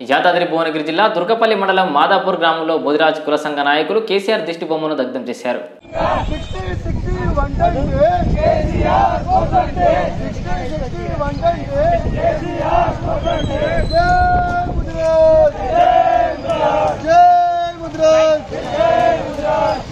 యాదాద్రి భువనగిరి జిల్లా దుర్గపల్లి మండలం మాదాపూర్ గ్రామంలో ముదిరాజ్ కుల సంఘ నాయకులు కేసీఆర్ దిష్టి బొమ్మను దగ్ధం చేశారు sixty sixty one twenty KCR కోసంటే sixty sixty one twenty KCR కోసంటే జై ముద్రాజ్ జై ముద్రాజ్ జై ముద్రాజ్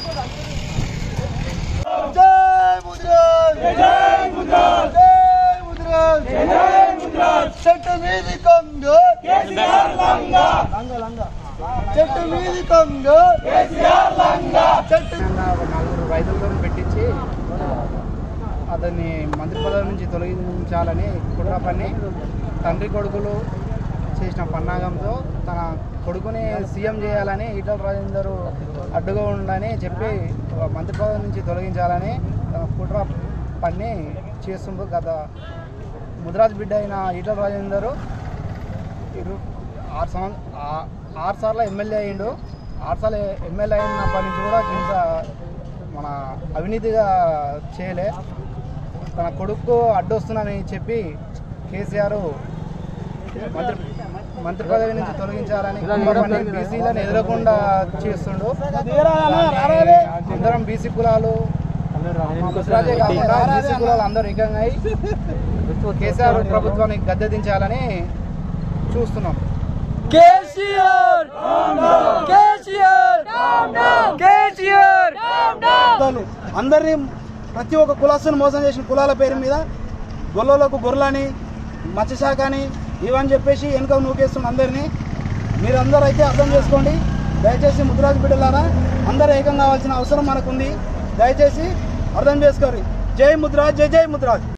జై ముద్రాజ్ జై ముద్రాజ్ జై ముద్రాజ్ జై ముద్రాజ్ చెట్టు మీది కొంగ కేసీఆర్ లంగ లంగ లంగ చెట్టు మీది కొంగ కేసీఆర్ లంగ చెట్టు తెలంగాణ ఒక నలుగురు రైతులతో పెట్టించి అతన్ని మంత్రి పదవి నుంచి తొలగించాలని కుట్ర పన్ని తండ్రి కొడుకులు చేసిన పన్నాగంతో తన కొడుకుని సీఎం చేయాలని ఈటల రాజేందర్ అడ్డుగా ఉండని చెప్పి మంత్రి పదవి నుంచి తొలగించాలని తన కుట్ర పన్ని చేస్తుండ్రు గత ముదిరాజ్ బిడ్డ అయిన ఈటల రాజేందర్ ఇరు ఆరు సంవత్సరం ఆరు సార్లు ఎమ్మెల్యే అయ్యిండు ఆరు సార్లు ఎమ్మెల్యే అయినప్పటి నుంచి కూడా ఇంత మన అవినీతిగా చేయలే తన కొడుకు అడ్డొస్తున్నానని చెప్పి కేసీఆర్ మంత్రి మంత్రి పదవి నుంచి తొలగించాలని కుటుంబాన్ని బీసీలను ఎదురకుండా చేస్తుండు దాన్ని అందరం బీసీ కులాలు మా ముసరాజే కాకుండా బీసీ కులాలు అందరూ ఏకంగా అయి కేసీఆర్ ప్రభుత్వాన్ని గద్దె దించాలని చూస్తున్నాం కేసీఆర్ కేసీఆర్ కేసీఆర్ అందరినీ ప్రతి ఒక్క కులాస్తుని మోసం చేసిన కులాల పేరు మీద గొల్లలకు గొర్రెలని మత్స్యశాఖ అని ఇవని చెప్పేసి వెనుక నూకేస్తున్న అందరినీ మీరందరూ అయితే అర్థం చేసుకోండి దయచేసి ముద్రాజు బిడ్డలారా అందరూ ఏకం కావాల్సిన అవసరం మనకుంది దయచేసి అర్థం చేసుకోండి జై ముద్రాజ్ జై జై ముద్రాజ్